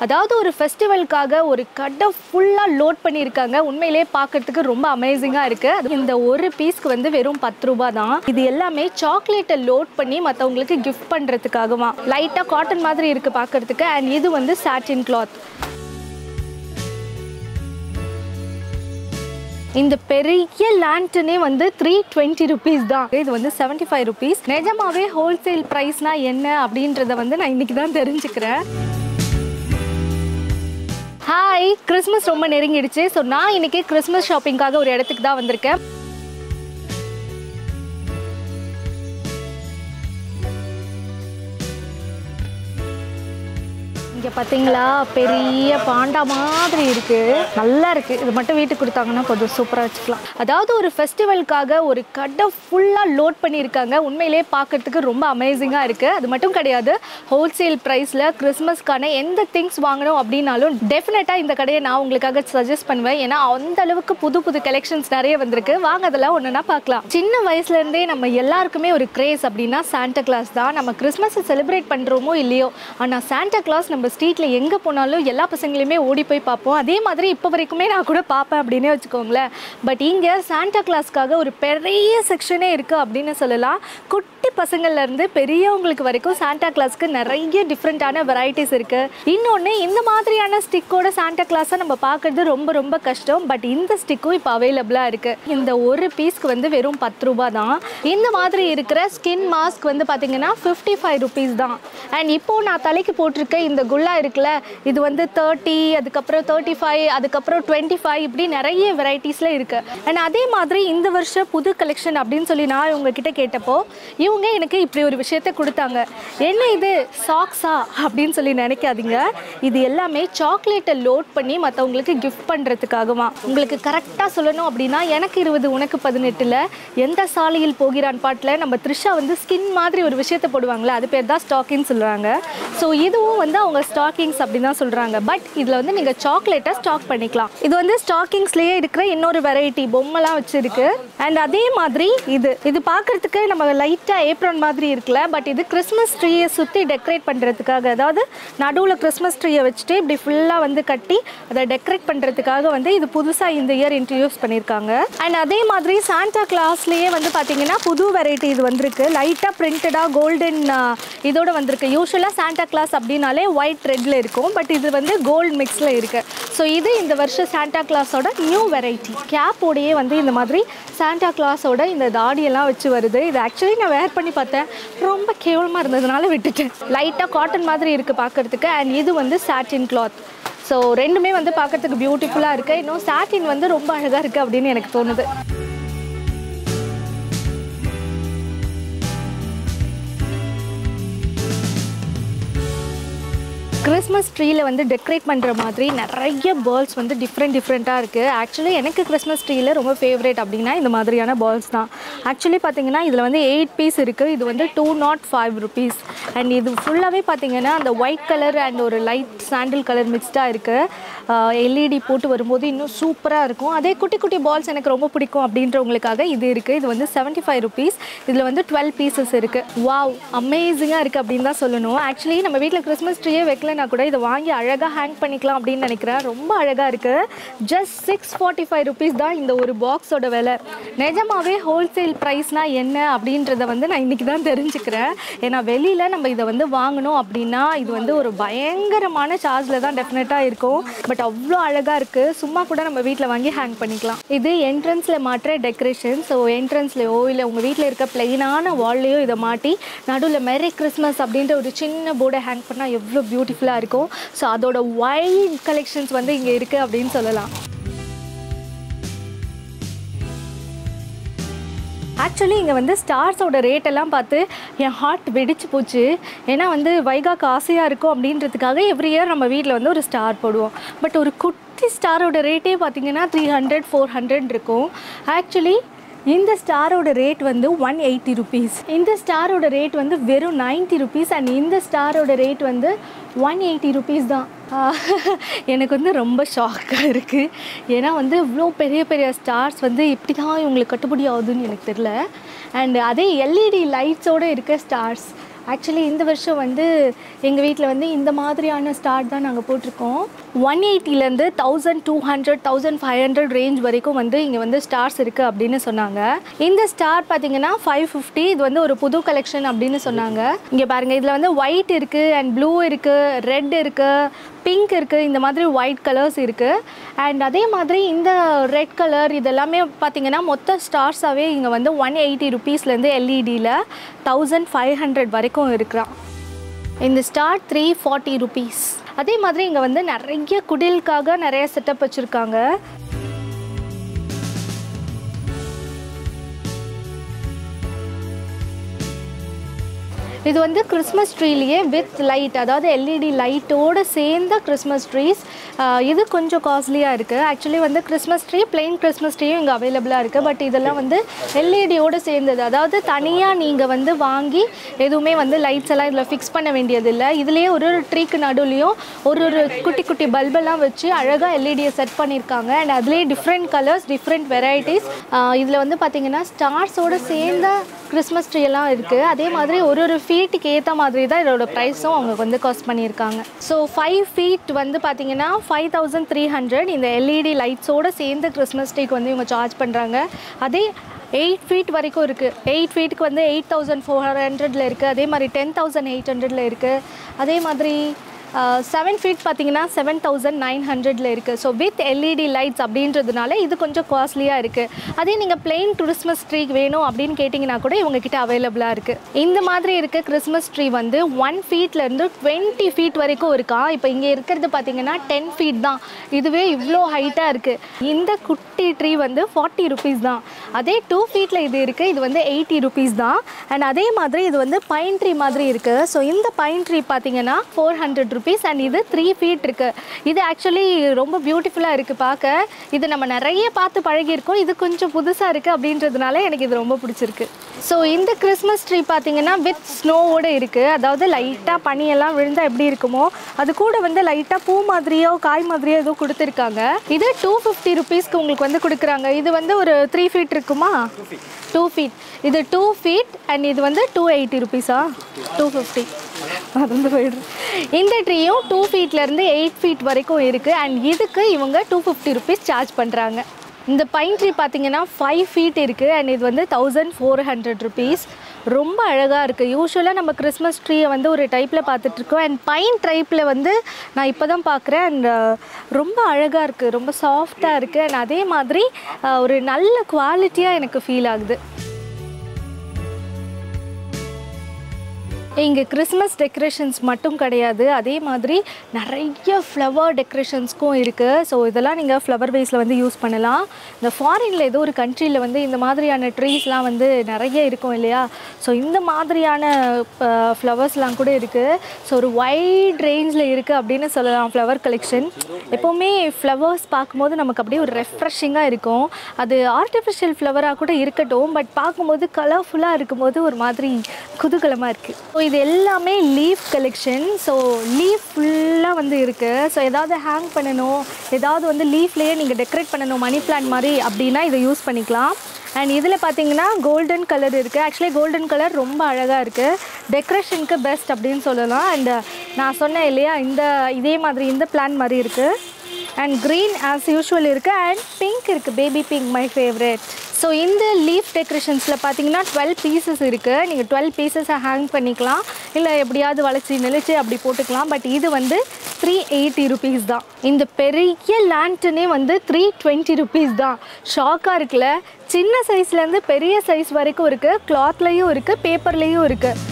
அதாவது ஒரு ஃபெஸ்டிவலுக்காக ஒரு கடை ஃபுல்லாக லோட் பண்ணியிருக்காங்க உண்மையிலே பார்க்கறதுக்கு ரொம்ப அமேசிங்காக இருக்குது இந்த ஒரு பீஸ்க்கு வந்து வெறும் பத்து ரூபாய் தான் இது எல்லாமே சாக்லேட்டை லோட் பண்ணி மற்றவங்களுக்கு கிஃப்ட் பண்ணுறதுக்காகவா லைட்டாக காட்டன் மாதிரி இருக்குது பார்க்கறதுக்கு அண்ட் இது வந்து சாட்டின் கிளாத் இந்த பெரிய லேண்டனே வந்து த்ரீ டுவெண்ட்டி ருபீஸ் தான் இது வந்து செவன்ட்டி ஃபைவ் ருபீஸ் நிஜமாவே ஹோல்சேல் ப்ரைஸ்னா என்ன அப்படின்றத வந்து நான் இன்னைக்கு தான் தெரிஞ்சுக்கிறேன் ஹாய் கிறிஸ்மஸ் ரொம்ப நெருங்கிடுச்சு ஸோ நான் இன்னைக்கு கிறிஸ்மஸ் ஷாப்பிங்காக ஒரு இடத்துக்கு தான் வந்திருக்கேன் இங்கே பார்த்தீங்களா பெரிய பாண்டா மாதிரி இருக்கு நல்லா இருக்கு இது மட்டும் வீட்டுக்கு கொடுத்தாங்கன்னா கொஞ்சம் சூப்பராக வச்சுக்கலாம் அதாவது ஒரு ஃபெஸ்டிவலுக்காக ஒரு கடை ஃபுல்லாக லோட் பண்ணியிருக்காங்க உண்மையிலே பார்க்கறதுக்கு ரொம்ப அமேசிங்காக இருக்கு அது மட்டும் கிடையாது ஹோல்சேல் ப்ரைஸில் கிறிஸ்மஸ்க்கான எந்த திங்ஸ் வாங்கணும் அப்படின்னாலும் டெஃபினட்டாக இந்த கடையை நான் உங்களுக்காக சஜஸ்ட் பண்ணுவேன் ஏன்னா அந்த அளவுக்கு புது புது கலெக்ஷன்ஸ் நிறைய வந்திருக்கு வாங்க அதெல்லாம் ஒன்றுனா பார்க்கலாம் சின்ன வயசுலேருந்தே நம்ம எல்லாருக்குமே ஒரு கிரேஸ் அப்படின்னா சாண்டா கிளாஸ் தான் நம்ம கிறிஸ்மஸை செலிப்ரேட் பண்ணுறோமோ இல்லையோ ஆனால் சாண்டா கிளாஸ் நம்ம ஸ்ட்ரீட்டில் எங்கே போனாலும் எல்லா பசங்களையுமே ஓடி போய் பார்ப்போம் அதே மாதிரி இப்போ வரைக்குமே நான் கூட பார்ப்பேன் அப்படின்னே வச்சுக்கோங்களேன் பட் இங்கே சாண்டா கிளாஸ்க்காக ஒரு பெரிய செக்ஷனே இருக்குது அப்படின்னு சொல்லலாம் குட்டி பசங்கள்லேருந்து பெரியவங்களுக்கு வரைக்கும் சாண்டா கிளாஸ்க்கு நிறைய டிஃப்ரெண்ட்டான வெரைட்டிஸ் இருக்குது இன்னொன்று இந்த மாதிரியான ஸ்டிக்கோட சாண்டா கிளாஸை நம்ம பார்க்குறது ரொம்ப ரொம்ப கஷ்டம் பட் இந்த ஸ்டிக்கும் இப்போ அவைலபிளாக இருக்குது இந்த ஒரு பீஸ்க்கு வந்து வெறும் பத்து ரூபா தான் இந்த மாதிரி இருக்கிற ஸ்கின் மாஸ்க் வந்து பார்த்தீங்கன்னா ஃபிஃப்டி ஃபைவ் ருபீஸ் தான் அண்ட் இப்போது நான் தலைக்கு போட்டிருக்க இந்த குல்லா இருக்குல்ல இது வந்து தேர்ட்டி அதுக்கப்புறம் தேர்ட்டி ஃபைவ் அதுக்கப்புறம் டுவெண்ட்டி ஃபைவ் இப்படி நிறைய வெரைட்டிஸில் இருக்குது அண்ட் அதே மாதிரி இந்த வருஷம் புது கலெக்ஷன் அப்படின்னு சொல்லி நான் உங்ககிட்ட கேட்டப்போ இவங்க எனக்கு இப்படி ஒரு விஷயத்த கொடுத்தாங்க என்ன இது சாக்ஸா அப்படின்னு சொல்லி நினைக்காதீங்க இது எல்லாமே சாக்லேட்டை லோட் பண்ணி மற்றவங்களுக்கு கிஃப்ட் பண்ணுறதுக்காகவா உங்களுக்கு கரெக்டாக சொல்லணும் அப்படின்னா எனக்கு இருபது உனக்கு பதினெட்டில் எந்த சாலையில் போகிறான் பாட்டில் நம்ம த்ரிஷா வந்து ஸ்கின் மாதிரி ஒரு விஷயத்த போடுவாங்களே அது பேர் தான் ஸ்டாக்கிங் சொல்கிறாங்க ஸோ இதுவும் வந்து அவங்க ஸ்டாக்கிங்ஸ் அப்படின்னு தான் சொல்கிறாங்க பட் இதில் வந்து நீங்கள் சாக்லேட்டை ஸ்டாக் பண்ணிக்கலாம் இது வந்து ஸ்டாக்கிங்ஸ்லேயே இருக்கிற இன்னொரு வெரைட்டி பொம்மைலாம் வச்சுருக்கு அண்ட் அதே மாதிரி இது இது பார்க்குறதுக்கு நம்ம லைட்டாக ஏப்ரன் மாதிரி இருக்குல்ல பட் இது கிறிஸ்மஸ் ட்ரீயை சுற்றி டெக்கரேட் பண்ணுறதுக்காக அதாவது நடுவில் கிறிஸ்மஸ் ட்ரீயை வச்சுட்டு இப்படி ஃபுல்லாக வந்து கட்டி அதை டெக்கரேட் பண்ணுறதுக்காக வந்து இது புதுசாக இந்த இயர் இன்ட்ரடியூஸ் பண்ணியிருக்காங்க அண்ட் அதே மாதிரி சாண்டா கிளாஸ்லேயே வந்து பார்த்தீங்கன்னா புது வெரைட்டி இது வந்திருக்கு லைட்டாக பிரிண்டடாக கோல்டன் இதோட வந்திருக்கு யூஸ்வலாக சாண்டா கிளாஸ் அப்படின்னாலே ஒயிட் ரெட்டில் இருக்கும் பட் இது வந்து கோல்டு மிக்ஸில் இருக்குது ஸோ இது இந்த வருஷம் சாண்டா கிளாஸோட நியூ வெரைட்டி கேப்போடையே வந்து இந்த மாதிரி சாண்டா கிளாஸோட இந்த தாடியெல்லாம் வச்சு வருது இது ஆக்சுவலி நான் வேர் பண்ணி பார்த்தேன் ரொம்ப கேவலமாக இருந்ததுனால விட்டுட்டேன் லைட்டாக காட்டன் மாதிரி இருக்குது பார்க்குறதுக்கு அண்ட் இது வந்து சாட்டின் கிளாத் ஸோ ரெண்டுமே வந்து பார்க்கறதுக்கு பியூட்டிஃபுல்லாக இருக்குது இன்னும் சாட்டின் வந்து ரொம்ப அழகாக இருக்குது அப்படின்னு எனக்கு தோணுது கிறிஸ்மஸ் ட்ரீயில் வந்து டெக்கரேட் பண்ணுற மாதிரி நிறைய பால்ஸ் வந்து டிஃப்ரெண்ட் டிஃப்ரெண்ட்டாக இருக்குது ஆக்சுவலி எனக்கு கிறிஸ்மஸ் ட்ரீயில் ரொம்ப ஃபேவரேட் அப்படின்னா இந்த மாதிரியான பால்ஸ் தான் ஆக்சுவலி பார்த்தீங்கன்னா இதில் வந்து எயிட் பீஸ் இருக்குது இது வந்து two nought five rupees and இது ஃபுல்லாகவே பார்த்தீங்கன்னா அந்த ஒயிட் கலர் அண்ட் ஒரு லைட் சாண்டில் கலர் மிக்ஸ்டாக இருக்குது எல்இடி போட்டு வரும்போது இன்னும் சூப்பராக இருக்கும் அதே குட்டி குட்டி பால்ஸ் எனக்கு ரொம்ப பிடிக்கும் அப்படின்றவங்களுக்காக இது இருக்குது இது வந்து செவன்ட்டி ஃபைவ் ருபீஸ் இதில் வந்து டுவெல் பீசஸ் இருக்குது வாவ் அமேசிங்காக இருக்குது அப்படின்னு தான் சொல்லணும் ஆக்சுவலி நம்ம வீட்டில் கிறிஸ்மஸ் ட்ரீயே வைக்கலனா கூட இதை வாங்கி அழகாக ஹேங் பண்ணிக்கலாம் அப்படின்னு நினைக்கிறேன் ரொம்ப அழகாக இருக்குது just six forty five rupees தான் இந்த ஒரு பாக்ஸோட விலை நிஜமாவே ஹோல்சேல் ப்ரைஸ்னால் என்ன அப்படின்றத வந்து நான் இன்றைக்கி தான் தெரிஞ்சுக்கிறேன் ஏன்னா வெளியில் நம்ம இதை வந்து வாங்கணும் அப்படின்னா இது வந்து ஒரு பயங்கரமான சார்ஜில் தான் டெஃபினட்டாக இருக்கும் பட் அவ்வளோ அழகாக இருக்குது சும்மா கூட நம்ம வீட்டில் வாங்கி ஹேங் பண்ணிக்கலாம் இது என்ட்ரன்ஸில் மாட்டுற டெக்கரேஷன் ஸோ என்ட்ரன்ஸ்லையோ இல்லை உங்கள் வீட்டில் இருக்க பிளெயினான வால்லையோ இதை மாட்டி நடுவில் மேரி கிறிஸ்மஸ் அப்படின்ற ஒரு சின்ன போர்டை ஹேங் பண்ணால் எவ்வளோ பியூட்டிஃபுல்லாக இருக்கும் ஸோ அதோட வைல்ட் கலெக்ஷன்ஸ் வந்து இங்கே இருக்குது அப்படின்னு சொல்லலாம் ஆக்சுவலி இங்கே வந்து ஸ்டார்ஸோட ரேட் எல்லாம் பார்த்து என் ஹார்ட் வெடிச்சு போச்சு ஏன்னா வந்து வைகாக்கு ஆசையாக இருக்கும் அப்படின்றதுக்காக எவ்ரி இயர் நம்ம வீட்டில் வந்து ஒரு ஸ்டார் போடுவோம் பட் ஒரு குட்டி ஸ்டாரோட ரேட்டே பார்த்தீங்கன்னா த்ரீ ஹண்ட்ரட் ஃபோர் ஹண்ட்ரட் இருக்கும் ஆக்சுவலி இந்த ஸ்டாரோட ரேட் வந்து ஒன் எயிட்டி ருபீஸ் இந்த ஸ்டாரோட ரேட் வந்து வெறும் நைன்ட்டி ருபீஸ் அண்ட் இந்த ஸ்டாரோட ரேட் வந்து ஒன் எயிட்டி ருபீஸ் தான் ஆஹ், எனக்கு வந்து ரொம்ப ஷாக்காக இருக்குது ஏன்னா வந்து இவ்வளோ பெரிய பெரிய ஸ்டார்ஸ் வந்து எப்படி தான் இவங்களுக்கு கட்டுப்படி ஆகுதுன்னு எனக்கு தெரில அண்ட் அதே எல்இடி லைட்ஸோடு இருக்க ஸ்டார்ஸ் ஆக்சுவலி இந்த வருஷம் வந்து எங்கள் வீட்டில் வந்து இந்த மாதிரியான ஸ்டார் தான் நாங்கள் போட்டிருக்கோம் ஒன் எயிட்டிலேருந்து thousand two hundred thousand five hundred range வரைக்கும் வந்து இங்கே வந்து ஸ்டார்ஸ் இருக்குது அப்படின்னு சொன்னாங்க இந்த ஸ்டார் பார்த்தீங்கன்னா ஃபைவ் ஃபிஃப்டி இது வந்து ஒரு புது கலெக்ஷன் அப்படின்னு சொன்னாங்க இங்கே பாருங்கள் இதில் வந்து ஒயிட் இருக்குது அண்ட் ப்ளூ இருக்குது ரெட் இருக்குது பிங்க் இருக்குது இந்த மாதிரி ஒயிட் கலர்ஸ் இருக்குது அண்ட் அதே மாதிரி இந்த ரெட் கலர் இதெல்லாமே பார்த்தீங்கன்னா மொத்த ஸ்டார்ஸாகவே இங்கே வந்து ஒன் எயிட்டி ருபீஸ்லேருந்து எல்இடியில் தௌசண்ட் ஃபைவ் ஹண்ட்ரட் வரைக்கும் இருக்கிறான் இந்த ஸ்டார் த்ரீ ஃபார்ட்டி ருபீஸ் அதே மாதிரி இங்கே வந்து நிறைய குடிலுக்காக நிறைய செட்டப் வச்சுருக்காங்க இது வந்து கிறிஸ்மஸ் ட்ரீலேயே வித் லைட் அதாவது எல்இடி லைட்டோடு சேர்ந்த கிறிஸ்மஸ் ட்ரீஸ் இது கொஞ்சம் காஸ்ட்லியாக இருக்குது ஆக்சுவலி வந்து கிறிஸ்மஸ் ட்ரீ பிளெயின் கிறிஸ்மஸ் ட்ரீயும் இங்கே அவைலபிளாக இருக்குது பட் இதெல்லாம் வந்து எல்இடியோடு சேர்ந்தது அதாவது தனியாக நீங்கள் வந்து வாங்கி எதுவுமே வந்து லைட்ஸ் எல்லாம் இதில் ஃபிக்ஸ் பண்ண வேண்டியதில்லை இதுலேயே ஒரு ஒரு ட்ரீக்கு நடுவுலையும் ஒரு ஒரு குட்டி குட்டி பல்பெல்லாம் வச்சு அழகாக எல்இடியை செட் பண்ணியிருக்காங்க அண்ட் அதுலேயே டிஃப்ரெண்ட் கலர்ஸ் டிஃப்ரெண்ட் வெரைட்டிஸ் இதில் வந்து பார்த்தீங்கன்னா ஸ்டார்ஸோடு சேர்ந்த கிறிஸ்மஸ் ட்ரீ எல்லாம் இருக்குது அதே மாதிரி ஒரு ஒரு ஃபீட்டுக்கு ஏற்ற மாதிரி தான் இதோட ப்ரைஸும் அவங்க வந்து காஸ்ட் பண்ணியிருக்காங்க ஸோ ஃபைவ் ஃபீட் வந்து பார்த்தீங்கன்னா ஃபைவ் தௌசண்ட் த்ரீ ஹண்ட்ரட் இந்த எல்இடி லைட்ஸோடு சேர்ந்து கிறிஸ்மஸ் ட்ரீக்கு வந்து இவங்க சார்ஜ் பண்ணுறாங்க அதே எயிட் ஃபீட் வரைக்கும் இருக்குது எயிட் ஃபீட்டுக்கு வந்து எயிட் தௌசண்ட் ஃபோர் ஹண்ட்ரடில் இருக்குது அதே மாதிரி டென் தௌசண்ட் எயிட் ஹண்ட்ரடில் இருக்குது அதே மாதிரி செவன் ஃபீட் பார்த்தீங்கன்னா செவன் தௌசண்ட் நைன் ஹண்ட்ரடில் இருக்குது ஸோ வித் எல்இடி லைட்ஸ் அப்படின்றதுனால இது கொஞ்சம் காஸ்ட்லியாக இருக்குது அதே நீங்கள் பிளெயின் கிறிஸ்மஸ் ட்ரீ வேணும் அப்படின்னு கேட்டிங்கன்னா கூட இவங்ககிட்ட அவைலபிளாக இருக்குது இந்த மாதிரி இருக்க கிறிஸ்மஸ் ட்ரீ வந்து ஒன் ஃபீட்லேருந்து டுவெண்ட்டி ஃபீட் வரைக்கும் இருக்கா இப்போ இங்கே இருக்கிறது பார்த்தீங்கன்னா டென் ஃபீட் தான் இதுவே இவ்வளோ ஹைட்டாக இருக்குது இந்த குட்டி ட்ரீ வந்து ஃபார்ட்டி ருபீஸ் தான் அதே டூ ஃபீட்டில் இது இருக்குது இது வந்து எயிட்டி ருபீஸ் தான் அண்ட் அதே மாதிரி இது வந்து பைன் ட்ரீ மாதிரி இருக்குது ஸோ இந்த பைன் ட்ரீ பார்த்தீங்கன்னா ஃபோர் ஹண்ட்ரட் ருபீஸ் அண்ட் இது த்ரீ ஃபீட் இருக்குது இது ஆக்சுவலி ரொம்ப பியூட்டிஃபுல்லாக இருக்குது பார்க்க இது நம்ம நிறைய பார்த்து பழகியிருக்கோம் இது கொஞ்சம் புதுசாக இருக்குது அப்படின்றதுனால எனக்கு இது ரொம்ப பிடிச்சிருக்கு ஸோ இந்த கிறிஸ்மஸ் ட்ரீ பார்த்தீங்கன்னா வித் ஸ்னோவோடு இருக்குது அதாவது லைட்டாக பனியெல்லாம் விழுந்தால் எப்படி இருக்குமோ அது கூட வந்து லைட்டாக பூ மாதிரியோ காய் மாதிரியோ ஏதோ கொடுத்துருக்காங்க இது டூ ஃபிஃப்டி ருபீஸ்க்கு உங்களுக்கு வந்து கொடுக்குறாங்க இது வந்து ஒரு த்ரீ ஃபீட் இருக்குமா டூ ஃபீட் இது டூ ஃபீட் அண்ட் இது வந்து டூ எயிட்டி ருபீஸா டூ ஃபிஃப்டி மறந்து போயிடுது இந்த ட்ரீயும் டூ ஃபீட்லேருந்து எயிட் ஃபீட் வரைக்கும் இருக்குது அண்ட் இதுக்கு இவங்க டூ ஃபிஃப்டி ருபீஸ் சார்ஜ் பண்ணுறாங்க இந்த பைன் ட்ரீ பார்த்தீங்கன்னா ஃபைவ் ஃபீட் இருக்குது அண்ட் இது வந்து தௌசண்ட் ஃபோர் ஹண்ட்ரட் ருபீஸ் ரொம்ப அழகாக இருக்குது யூஸ்வலாக நம்ம கிறிஸ்மஸ் ட்ரீயை வந்து ஒரு டைப்பில் பார்த்துட்ருக்கோம் அண்ட் பைன் டைப்பில் வந்து நான் இப்போ தான் பார்க்குறேன் அண்ட் ரொம்ப அழகாக இருக்குது ரொம்ப சாஃப்டாக இருக்குது அண்ட் அதே மாதிரி அஹ், ஒரு நல்ல குவாலிட்டியாக எனக்கு ஃபீல் ஆகுது இங்கே கிறிஸ்மஸ் டெக்கரேஷன்ஸ் மட்டும் கிடையாது அதே மாதிரி நிறைய ஃப்ளவர் டெக்கரேஷன்ஸ்க்கும் இருக்குது ஸோ இதெல்லாம் நீங்கள் ஃப்ளவர் வேஸில் வந்து யூஸ் பண்ணலாம் இந்த ஃபாரினில் ஏதோ ஒரு கண்ட்ரியில் வந்து இந்த மாதிரியான ட்ரீஸ்லாம் வந்து நிறைய இருக்கும் இல்லையா ஸோ இந்த மாதிரியான ஃப்ளவர்ஸ்லாம் கூட இருக்குது ஸோ ஒரு வைட் ரேஞ்சில் இருக்குது அப்படின்னு சொல்லலாம் ஃப்ளவர் கலெக்ஷன் எப்போவுமே ஃப்ளவர்ஸ் பார்க்கும்போது நமக்கு அப்படியே ஒரு ரெஃப்ரெஷிங்காக இருக்கும் அது ஆர்டிஃபிஷியல் ஃப்ளவராக கூட இருக்கட்டும் பட் பார்க்கும்போது கலர்ஃபுல்லாக இருக்கும்போது ஒரு மாதிரி குதூகலமாக இருக்குது ஸோ இது எல்லாமே லீஃப் கலெக்ஷன் ஸோ லீஃப் ஃபுல்லாக வந்து இருக்குது ஸோ ஏதாவது ஹேங் பண்ணணும் ஏதாவது வந்து லீஃப்லேயே நீங்கள் டெக்கரேட் பண்ணணும் மணி பிளான்ட் மாதிரி அப்படின்னா இதை யூஸ் பண்ணிக்கலாம் அண்ட் இதில் பார்த்தீங்கன்னா கோல்டன் கலர் இருக்குது ஆக்சுவலி கோல்டன் கலர் ரொம்ப அழகாக இருக்குது டெக்கரேஷனுக்கு பெஸ்ட் அப்படின்னு சொல்லலாம் அண்ட் நான் சொன்னேன் இல்லையா இந்த இதே மாதிரி இந்த பிளான் மாதிரி இருக்குது அண்ட் க்ரீன் ஆஸ் யூஷுவல் இருக்குது அண்ட் பிங்க் இருக்குது baby pink my favourite so இந்த லீஃப் டெக்கரேஷன்ஸில் பார்த்தீங்கன்னா டுவெல் பீசஸ் இருக்குது நீங்கள் டுவெல் பீசஸை ஹேங் பண்ணிக்கலாம் இல்லை எப்படியாவது வளைச்சி நெளிச்சு அப்படி போட்டுக்கலாம் பட் இது வந்து த்ரீ எயிட்டி ருபீஸ் தான் இந்த பெரிய லேண்டனே வந்து த்ரீ டுவெண்ட்டி ருபீஸ் தான் ஷாக்காக இருக்குல்ல சின்ன சைஸ்லேருந்து பெரிய சைஸ் வரைக்கும் இருக்குது கிளாத்லேயும் இருக்குது பேப்பர்லேயும் இருக்குது